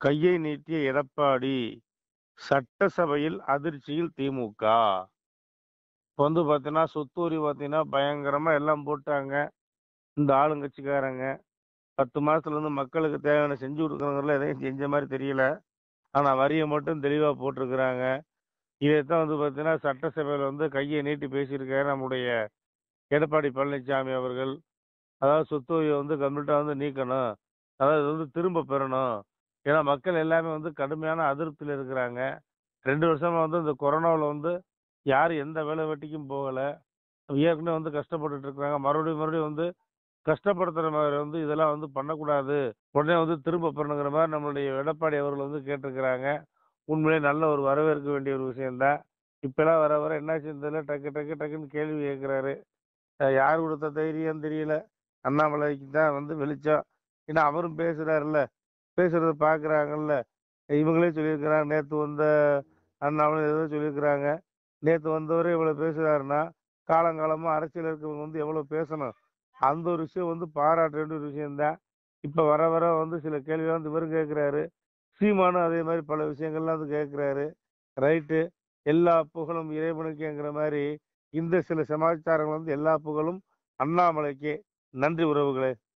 கையை நீட்டிய எடப்பாடி சட்டசபையில் அதிர்ச்சியில் திமுக இப்போ வந்து பார்த்தீங்கன்னா சொத்து வரி பார்த்தீங்கன்னா பயங்கரமா எல்லாம் போட்டாங்க இந்த ஆளுங்கட்சிக்காரங்க பத்து மாசத்துல இருந்து மக்களுக்கு தேவையான செஞ்சு கொடுக்குறவங்கள எதையும் செஞ்ச மாதிரி தெரியல ஆனா வரியை மட்டும் தெளிவா போட்டிருக்கிறாங்க இதைத்தான் வந்து பார்த்தீங்கன்னா சட்டசபையில் வந்து கையை நீட்டி பேசியிருக்காரு நம்முடைய எடப்பாடி பழனிசாமி அவர்கள் அதாவது சொத்து வரியை வந்து கம்ப்ளீட்டாக வந்து நீக்கணும் அதாவது இது வந்து திரும்ப பெறணும் ஏன்னா மக்கள் எல்லாமே வந்து கடுமையான அதிருப்தியில் இருக்கிறாங்க ரெண்டு வருஷமா வந்து இந்த கொரோனாவில் வந்து யாரும் எந்த வேலை வெட்டிக்கும் போகலை ஏற்கனவே வந்து கஷ்டப்பட்டுட்டு இருக்கிறாங்க மறுபடியும் மறுபடியும் வந்து கஷ்டப்படுத்துற மாதிரி வந்து இதெல்லாம் வந்து பண்ணக்கூடாது உடனே வந்து திரும்ப பெறணுங்கிற மாதிரி நம்மளுடைய எடப்பாடி அவர்கள் வந்து கேட்டிருக்கிறாங்க உண்மையிலே நல்ல ஒரு வரவேற்க வேண்டிய ஒரு விஷயம்தான் இப்பெல்லாம் வர வர என்னாச்சு தெரியல டக்கு டக்கு டக்குன்னு கேள்வி கேட்குறாரு யார் கொடுத்த தைரியம் தெரியல அண்ணாமலைக்கு தான் வந்து வெளிச்சம் ஏன்னா அவரும் பேசுறாருல்ல பேசுறத பார்க்குறாங்கல்ல இவங்களே சொல்லியிருக்கிறாங்க நேற்று வந்த அண்ணாமலை ஏதோ சொல்லியிருக்கிறாங்க நேற்று வந்தவரே இவ்வளோ பேசுறாருன்னா காலங்காலமாக அரசியல் இருக்கவங்க வந்து எவ்வளோ பேசணும் அந்த ஒரு விஷயம் வந்து பாராட்ட வேண்டிய ஒரு விஷயம்தான் இப்போ வர வர வந்து சில கேள்விலாம் வந்து இவரும் கேட்குறாரு சீமானும் அதே மாதிரி பல விஷயங்கள்லாம் வந்து கேட்குறாரு ரைட்டு எல்லா புகழும் இறைவனுக்குங்கிற மாதிரி இந்த சில சமாச்சாரங்கள் வந்து எல்லா புகழும் அண்ணாமலைக்கு நன்றி உறவுகளே